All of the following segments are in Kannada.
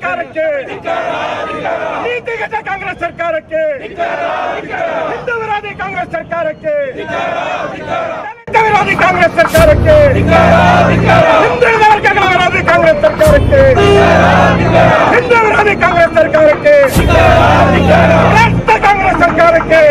ಸರ್ಕಾರಕ್ಕೆ ನೀತಿಗತ ಕಾಂಗ್ರೆಸ್ ಸರ್ಕಾರಕ್ಕೆ ಹಿಂದೂ ವಿರೋಧಿ ಕಾಂಗ್ರೆಸ್ ಸರ್ಕಾರಕ್ಕೆ ದಲಿತ ವಿರೋಧಿ ಕಾಂಗ್ರೆಸ್ ಸರ್ಕಾರಕ್ಕೆ ಹಿಂದುಳಿದ ವರ್ಗಗಳ ವಿರೋಧಿ ಕಾಂಗ್ರೆಸ್ ಸರ್ಕಾರಕ್ಕೆ ಹಿಂದೂ ವಿರೋಧಿ ಕಾಂಗ್ರೆಸ್ ಸರ್ಕಾರಕ್ಕೆ ಭ್ರಷ್ಟ ಕಾಂಗ್ರೆಸ್ ಸರ್ಕಾರಕ್ಕೆ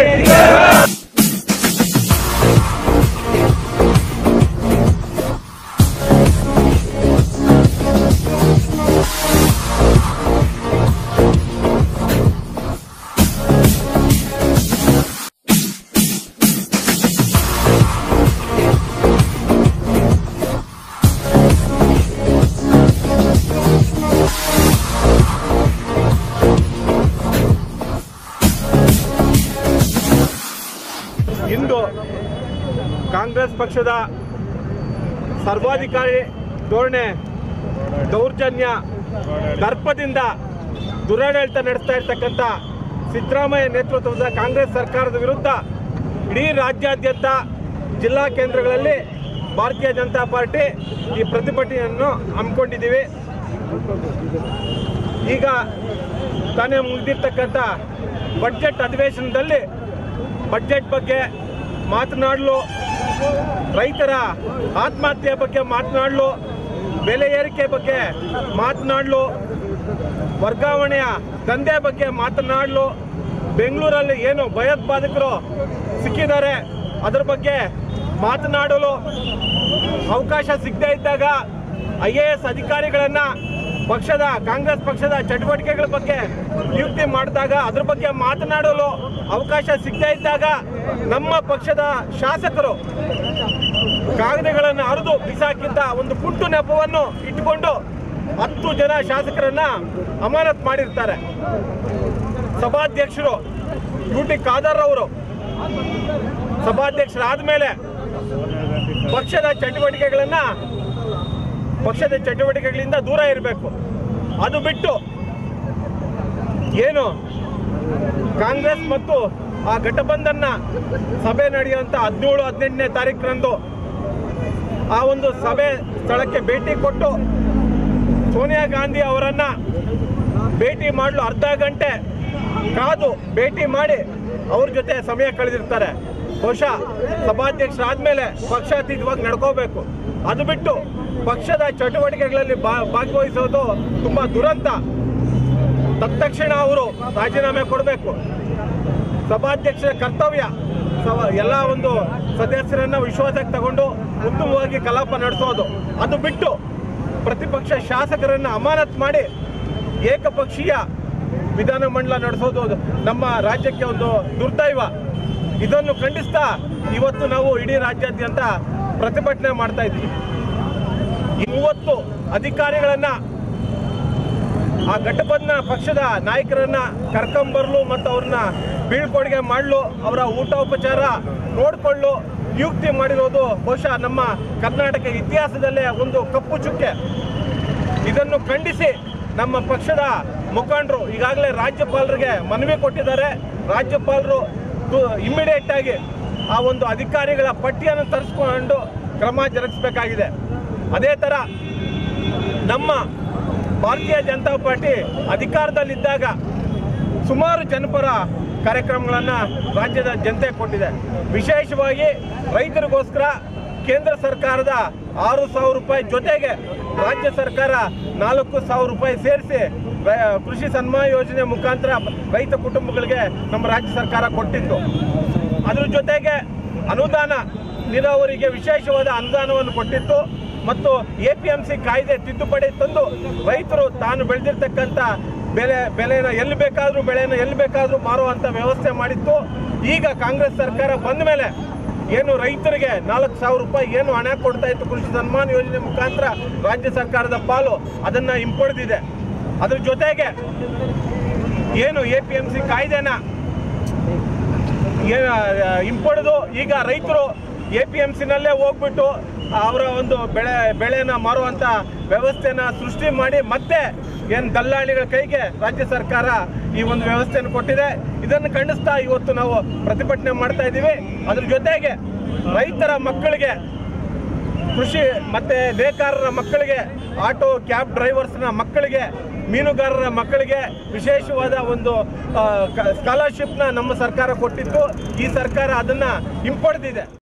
ಇಂದು ಕಾಂಗ್ರೆಸ್ ಪಕ್ಷದ ಸರ್ವಾಧಿಕಾರಿ ಧೋರಣೆ ದೌರ್ಜನ್ಯ ದರ್ಪದಿಂದ ದುರಾಡಳಿತ ನಡೆಸ್ತಾ ಇರ್ತಕ್ಕಂಥ ಸಿದ್ದರಾಮಯ್ಯ ನೇತೃತ್ವದ ಕಾಂಗ್ರೆಸ್ ಸರ್ಕಾರದ ವಿರುದ್ಧ ಇಡೀ ರಾಜ್ಯಾದ್ಯಂತ ಜಿಲ್ಲಾ ಕೇಂದ್ರಗಳಲ್ಲಿ ಭಾರತೀಯ ಜನತಾ ಪಾರ್ಟಿ ಈ ಪ್ರತಿಭಟನೆಯನ್ನು ಹಮ್ಮಿಕೊಂಡಿದ್ದೀವಿ ಈಗ ತಾನೇ ಮುಗಿದಿರ್ತಕ್ಕಂಥ ಬಡ್ಜೆಟ್ ಅಧಿವೇಶನದಲ್ಲಿ ಬಡ್ಜೆಟ್ ಬಗ್ಗೆ ಮಾತನಾಡಲು ರೈತರ ಆತ್ಮಹತ್ಯೆ ಬಗ್ಗೆ ಮಾತನಾಡಲು ಬೆಲೆ ಏರಿಕೆ ಬಗ್ಗೆ ಮಾತನಾಡಲು ವರ್ಗಾವಣೆಯ ದಂಧೆ ಬಗ್ಗೆ ಮಾತನಾಡಲು ಬೆಂಗಳೂರಲ್ಲಿ ಏನು ಭಯೋತ್ಪಾದಕರು ಸಿಕ್ಕಿದ್ದಾರೆ ಅದರ ಬಗ್ಗೆ ಮಾತನಾಡಲು ಅವಕಾಶ ಸಿಗದೇ ಇದ್ದಾಗ ಐ ಎ ಎಸ್ ಅಧಿಕಾರಿಗಳನ್ನ ಪಕ್ಷದ ಕಾಂಗ್ರೆಸ್ ಪಕ್ಷದ ಚಟುವಟಿಕೆಗಳ ಬಗ್ಗೆ ನಿಯುಕ್ತಿ ಮಾಡಿದಾಗ ಅದ್ರ ಬಗ್ಗೆ ಮಾತನಾಡಲು ಅವಕಾಶ ಸಿಗದೇ ಇದ್ದಾಗ ನಮ್ಮ ಪಕ್ಷದ ಶಾಸಕರು ಕಾಗದಗಳನ್ನು ಹರಿದು ಬಿಸಾಕಿದ್ದ ಒಂದು ಪುಟ್ಟು ನೆಪವನ್ನು ಇಟ್ಟುಕೊಂಡು ಹತ್ತು ಜನ ಶಾಸಕರನ್ನ ಅಮಾನತ್ ಮಾಡಿರ್ತಾರೆ ಸಭಾಧ್ಯಕ್ಷರು ಯು ಟಿ ಖಾದರ್ ಅವರು ಸಭಾಧ್ಯಕ್ಷರಾದ ಮೇಲೆ ಪಕ್ಷದ ಚಟುವಟಿಕೆಗಳನ್ನ ಪಕ್ಷದ ಚಟುವಟಿಕೆಗಳಿಂದ ದೂರ ಇರಬೇಕು ಅದು ಬಿಟ್ಟು ಏನು ಕಾಂಗ್ರೆಸ್ ಮತ್ತು ಆ ಘಟಬಂಧನ್ನ ಸಭೆ ನಡೆಯುವಂತ ಹದಿನೇಳು ಹದಿನೆಂಟನೇ ತಾರೀಕಿನಂದು ಆ ಒಂದು ಸಭೆ ಸ್ಥಳಕ್ಕೆ ಭೇಟಿ ಕೊಟ್ಟು ಸೋನಿಯಾ ಗಾಂಧಿ ಅವರನ್ನ ಭೇಟಿ ಮಾಡಲು ಅರ್ಧ ಗಂಟೆ ಕಾದು ಭೇಟಿ ಮಾಡಿ ಅವ್ರ ಜೊತೆ ಸಮಯ ಕಳೆದಿರ್ತಾರೆ ಬಹುಶಃ ಸಭಾಧ್ಯಕ್ಷರಾದ್ಮೇಲೆ ಪಕ್ಷಾತೀತವಾಗಿ ನಡ್ಕೋಬೇಕು ಅದು ಬಿಟ್ಟು ಪಕ್ಷದ ಚಟುವಟಿಕೆಗಳಲ್ಲಿ ಭಾ- ಭಾಗವಹಿಸೋದು ತುಂಬಾ ದುರಂತ ತತ್ಕ್ಷಣ ಅವರು ರಾಜೀನಾಮೆ ಕೊಡಬೇಕು ಸಭಾಧ್ಯಕ್ಷರ ಕರ್ತವ್ಯ ಸವ- ಎಲ್ಲ ಒಂದು ಸದಸ್ಯರನ್ನ ವಿಶ್ವಾಸಕ್ಕೆ ತಗೊಂಡು ಉತ್ತಮವಾಗಿ ಕಲಾಪ ನಡೆಸೋದು ಅದು ಬಿಟ್ಟು ಪ್ರತಿಪಕ್ಷ ಶಾಸಕರನ್ನ ಅಮಾನತ್ ಮಾಡಿ ಏಕಪಕ್ಷೀಯ ವಿಧಾನಮಂಡಲ ನಡೆಸೋದು ಅದು ನಮ್ಮ ರಾಜ್ಯಕ್ಕೆ ಒಂದು ದುರ್ದೈವ ಇದನ್ನು ಖಂಡಿಸ್ತಾ ಇವತ್ತು ನಾವು ಇಡೀ ರಾಜ್ಯಾದ್ಯಂತ ಪ್ರತಿಭಟನೆ ಮಾಡ್ತಾ ಇದ್ದೀವಿ ಈ ಮೂವತ್ತು ಅಧಿಕಾರಿಗಳನ್ನ ಆ ಘಟಬಂಧನ ಪಕ್ಷದ ನಾಯಕರನ್ನ ಕರ್ಕೊಂಬರ್ಲು ಮತ್ತು ಅವ್ರನ್ನ ಬೀಳ್ಕೊಡುಗೆ ಮಾಡಲು ಅವರ ಊಟ ಉಪಚಾರ ನೋಡಿಕೊಳ್ಳು ನಿಯುಕ್ತಿ ಮಾಡಿರೋದು ಬಹುಶಃ ನಮ್ಮ ಕರ್ನಾಟಕ ಇತಿಹಾಸದಲ್ಲೇ ಒಂದು ಕಪ್ಪು ಚುಕ್ಕೆ ಇದನ್ನು ಖಂಡಿಸಿ ನಮ್ಮ ಪಕ್ಷದ ಮುಖಂಡರು ಈಗಾಗಲೇ ರಾಜ್ಯಪಾಲರಿಗೆ ಮನವಿ ಕೊಟ್ಟಿದ್ದಾರೆ ರಾಜ್ಯಪಾಲರು ಇಮಿಡಿಯೇಟ್ ಆಗಿ ಆ ಒಂದು ಅಧಿಕಾರಿಗಳ ಪಟ್ಟಿಯನ್ನು ತರಿಸ್ಕೊಂಡು ಕ್ರಮ ಜರುಗಿಸಬೇಕಾಗಿದೆ ಅದೇ ಥರ ನಮ್ಮ ಭಾರತೀಯ ಜನತಾ ಪಾರ್ಟಿ ಅಧಿಕಾರದಲ್ಲಿದ್ದಾಗ ಸುಮಾರು ಜನಪರ ಕಾರ್ಯಕ್ರಮಗಳನ್ನು ರಾಜ್ಯದ ಜನತೆ ಕೊಟ್ಟಿದೆ ವಿಶೇಷವಾಗಿ ರೈತರಿಗೋಸ್ಕರ ಕೇಂದ್ರ ಸರ್ಕಾರದ ಆರು ಸಾವಿರ ರೂಪಾಯಿ ಜೊತೆಗೆ ರಾಜ್ಯ ಸರ್ಕಾರ ನಾಲ್ಕು ಸಾವಿರ ರೂಪಾಯಿ ಸೇರಿಸಿ ಕೃಷಿ ಸನ್ಮಾನ ಯೋಜನೆ ಮುಖಾಂತರ ರೈತ ಕುಟುಂಬಗಳಿಗೆ ನಮ್ಮ ರಾಜ್ಯ ಸರ್ಕಾರ ಕೊಟ್ಟಿತ್ತು ಅದ್ರ ಜೊತೆಗೆ ಅನುದಾನ ನೀರಾವರಿಗೆ ವಿಶೇಷವಾದ ಅನುದಾನವನ್ನು ಕೊಟ್ಟಿತ್ತು ಮತ್ತು ಎ ಪಿ ಎಂ ಸಿ ಕಾಯ್ದೆ ತಿದ್ದುಪಡಿ ತಂದು ರೈತರು ತಾನು ಬೆಳೆದಿರ್ತಕ್ಕಂಥ ಬೆಲೆ ಬೆಲೆನ ಎಲ್ಲಿ ಬೇಕಾದರೂ ಬೆಳೆನ ಎಲ್ಲಿ ಬೇಕಾದರೂ ಮಾರುವಂಥ ವ್ಯವಸ್ಥೆ ಮಾಡಿತ್ತು ಈಗ ಕಾಂಗ್ರೆಸ್ ಸರ್ಕಾರ ಬಂದ ಮೇಲೆ ಏನು ರೈತರಿಗೆ ನಾಲ್ಕು ಸಾವಿರ ರೂಪಾಯಿ ಏನು ಹಣ ಕೊಡ್ತಾ ಇತ್ತು ಕೃಷಿ ಸನ್ಮಾನ ಯೋಜನೆ ಮುಖಾಂತರ ರಾಜ್ಯ ಸರ್ಕಾರದ ಪಾಲು ಅದನ್ನ ಹಿಂಪಡೆದಿದೆ ಅದ್ರ ಜೊತೆಗೆ ಏನು ಎ ಪಿ ಎಂ ಸಿ ಕಾಯ್ದೆನ ಏನ ಹಿಂಪಡೆದು ಈಗ ರೈತರು ಎ ಪಿ ಎಂ ಸಿನಲ್ಲೇ ಹೋಗ್ಬಿಟ್ಟು ಅವರ ಒಂದು ಬೆಳೆ ಬೆಳೆನ ಮಾರುವಂತ ವ್ಯವಸ್ಥೆನ ಸೃಷ್ಟಿ ಮಾಡಿ ಮತ್ತೆ ಏನು ದಲ್ಲಾಳಿಗಳ ಕೈಗೆ ರಾಜ್ಯ ಸರ್ಕಾರ ಈ ಒಂದು ವ್ಯವಸ್ಥೆಯನ್ನು ಕೊಟ್ಟಿದೆ ಇದನ್ನು ಖಂಡಿಸ್ತಾ ಇವತ್ತು ನಾವು ಪ್ರತಿಭಟನೆ ಮಾಡ್ತಾ ಇದ್ದೀವಿ ಅದ್ರ ಜೊತೆಗೆ ರೈತರ ಮಕ್ಕಳಿಗೆ ಕೃಷಿ ಮತ್ತೆ ನೇಕಾರರ ಮಕ್ಕಳಿಗೆ ಆಟೋ ಕ್ಯಾಬ್ ಡ್ರೈವರ್ಸ್ನ ಮಕ್ಕಳಿಗೆ ಮೀನುಗಾರರ ಮಕ್ಕಳಿಗೆ ವಿಶೇಷವಾದ ಒಂದು ಸ್ಕಾಲರ್ಶಿಪ್ನ ನಮ್ಮ ಸರ್ಕಾರ ಕೊಟ್ಟಿತ್ತು ಈ ಸರ್ಕಾರ ಅದನ್ನ ಹಿಂಪಡೆದಿದೆ